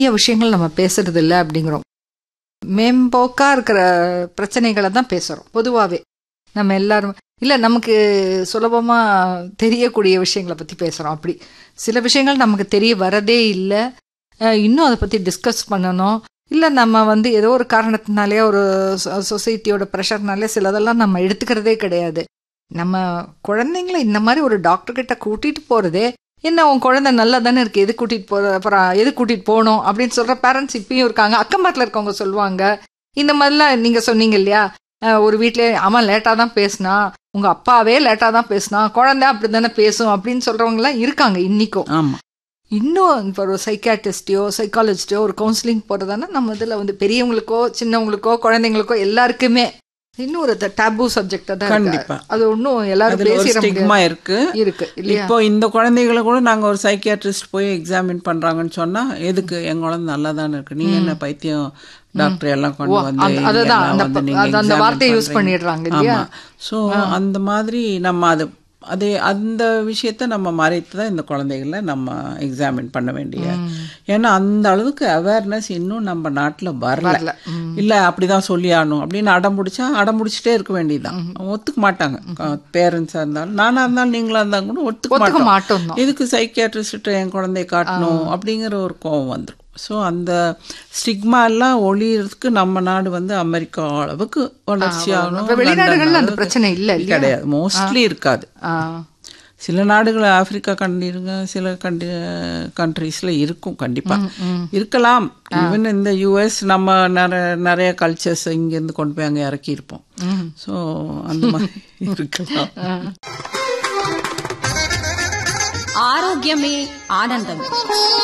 நிறைய விஷயங்கள் நம்ம பேசுறது இல்லை அப்படிங்கிறோம் மேம்போக்கா இருக்கிற பிரச்சனைகளை தான் பேசுறோம் பொதுவாகவே நம்ம எல்லாரும் இல்லை நமக்கு சுலபமா தெரியக்கூடிய விஷயங்களை பத்தி பேசுறோம் அப்படி சில விஷயங்கள் நமக்கு தெரிய வரதே இல்லை இன்னும் அதை பத்தி டிஸ்கஸ் பண்ணணும் இல்லை நம்ம வந்து ஏதோ ஒரு காரணத்தினாலே ஒரு சொசைட்டியோட ப்ரெஷர்னாலே சிலதெல்லாம் நம்ம எடுத்துக்கிறதே கிடையாது நம்ம குழந்தைங்கள இந்த மாதிரி ஒரு டாக்டர் கிட்ட கூட்டிட்டு போறதே என்ன உன் குழந்தை நல்லா தானே இருக்கு எது கூட்டிட்டு போற அப்புறம் எது கூட்டிட்டு போகணும் அப்படின்னு சொல்ற பேரண்ட்ஸ் இப்பயும் இருக்காங்க அக்கம் பக்கத்துல இருக்கவங்க சொல்லுவாங்க இந்த மாதிரிலாம் நீங்க சொன்னீங்க இல்லையா அஹ் ஒரு வீட்லயே அவன் லேட்டா தான் பேசினா உங்க அப்பாவே லேட்டா தான் பேசினா குழந்தை அப்படி தானே பேசும் அப்படின்னு சொல்றவங்க எல்லாம் இருக்காங்க இன்னிக்கும் ஆமா இன்னும் இப்போ ஒரு சைக்காட்டிஸ்டையோ சைக்காலஜிஸ்டையோ ஒரு கவுன்சிலிங் போறதானா நம்ம இதுல வந்து பெரியவங்களுக்கோ சின்னவங்களுக்கோ குழந்தைங்களுக்கோ எல்லாருக்குமே இன்னும் ஒரு டேபு சப்ஜெக்டா தான் இருக்கு. கண்டிப்பா. அது ஒன்றும் எல்லாரும் அதுல ஒரு பேசிட ஸ்டிக்மா முடியாது இருக்கு இருக்கு இல்லையா இப்போ இந்த குழந்தைகளை கூட நாங்க ஒரு சைக்கியாட்ரிஸ்ட் போய் எக்ஸாமின் பண்றாங்கன்னு சொன்னா எதுக்கு என் குழந்தை நல்லா தானே இருக்கு நீங்க என்ன பைத்தியம் டாக்டர் எல்லாம் கொண்டு வந்து அந்த- இங்க அதுதான் எல்லாம் அந்த வந்து ப- நீங்க அது அந்த examine வார்த்தையை யூஸ் பண்றீங்க. பண்ணிடுறாங்க இல்லையா ஆமா ஸோ அந்த மாதிரி நம்ம அது அதே அந்த விஷயத்த நம்ம மறைத்து தான் இந்த குழந்தைகளை நம்ம எக்ஸாமின் பண்ண வேண்டிய ஏன்னா அந்த அளவுக்கு அவேர்னஸ் இன்னும் நம்ம நாட்டுல வரல வரல. ம். இல்ல அப்படிதான் சொல்லி ஆகணும் அப்படின்னு அடம் பிடிச்சா அடம் பிடிச்சிட்டே இருக்க வேண்டியதுதான் அவங்க ஒத்துக்க மாட்டாங்க பேரண்ட்ஸா இருந்தாலும் நானா இருந்தாலும் நீங்களா இருந்தாலும் கூட ஒத்துக்க ஒத்துக்க மாட்டோம் மாட்டோம் தான். இதுக்கு சைக்கியாட்ரிஸ்ட் என் குழந்தைய காட்டணும் அப்படிங்கிற ஒரு கோவம் வந்துடும் ஸோ அந்த ஸ்டிக்மா எல்லாம் ஒழியறதுக்கு நம்ம நாடு வந்து அமெரிக்கா அளவுக்கு வளர்ச்சி ஆகணும் இப்ப வெளிநாடுகள்ல லண்டன் அந்த அளவுக்கு பிரச்சனை இல்ல இல்லையா கிடையாது மோஸ்ட்லி இருக்காது ஆ. சில நாடுகள் ஆப்பிரிக்கா கண்டிருங்க சில கண்ட்ரி கண்ட்ரீஸில் இருக்கும் கண்டிப்பா இருக்கலாம் ஈவன் இந்த யூஎஸ் நம்ம நிறைய நிறைய கல்ச்சர்ஸ் இங்கேருந்து கொண்டு போய் அங்கே இறக்கி இருப்போம் ஸோ அந்த மாதிரி இருக்கலாம் ஆரோக்கியமே ஆனந்தம்